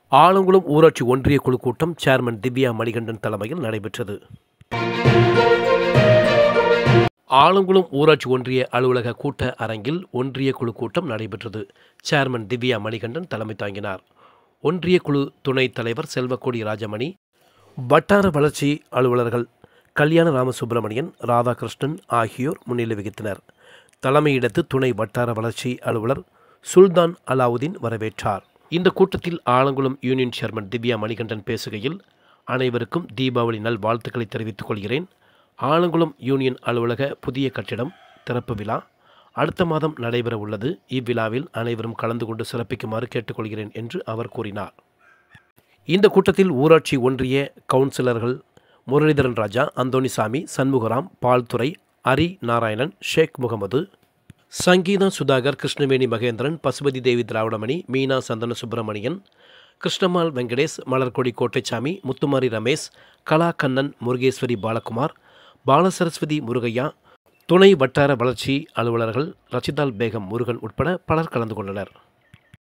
ஆலங்குளம் ஊராட்சி ஒன்றிய குழு கூட்டம் சேர்மன் திவ்யா மணிகண்டன் தலைமையில் நடைபெற்றது ஆலங்குளம் ஊராட்சி ஒன்றிய அலுவலக கூட்ட அரங்கில் ஒன்றிய குழு கூட்டம் நடைபெற்றது சேர்மன் திவ்யா மணிகண்டன் தலைமை தாங்கினார் ஒன்றிய குழு துணைத் தலைவர் செல்வக்கோடி ராஜமணி வட்டார வளர்ச்சி அலுவலர்கள் கல்யாண ராமசுப்பிரமணியன் ராதாகிருஷ்ணன் ஆகியோர் முன்னிலை வகித்தனர் தலைமையிடத்து துணை வட்டார வளர்ச்சி அலுவலர் சுல்தான் அலாவுதீன் வரவேற்றார் இந்த கூட்டத்தில் ஆலங்குளம் யூனியன் சேர்மன் திவ்யா மணிகண்டன் பேசுகையில் அனைவருக்கும் தீபாவளி நல் வாழ்த்துக்களை தெரிவித்துக் கொள்கிறேன் ஆலங்குளம் யூனியன் அலுவலக புதிய கட்டிடம் திறப்பு விழா அடுத்த மாதம் நடைபெற உள்ளது இவ்விழாவில் அனைவரும் கலந்து கொண்டு சிறப்பிக்குமாறு கேட்டுக்கொள்கிறேன் என்று அவர் கூறினார் இந்த கூட்டத்தில் ஊராட்சி ஒன்றிய கவுன்சிலர்கள் முரளிதரன் ராஜா அந்தோணிசாமி சண்முகராம் பால்துறை அரி நாராயணன் ஷேக் முகமது சங்கீதா சுதாகர் கிருஷ்ணவேணி மகேந்திரன் பசுபதி தேவி திராவிடமணி மீனா சந்தன சுப்பிரமணியன் கிருஷ்ணமால் வெங்கடேஷ் மலர்கொடி கோட்டைச்சாமி முத்துமாரி ரமேஷ் கலா கண்ணன் முருகேஸ்வரி பாலகுமார் பாலசரஸ்வதி முருகையா துணை வட்டார வளர்ச்சி அலுவலர்கள் ரச்சிதால் பேகம் முருகன் உட்பட பலர் கலந்து கொண்டனர்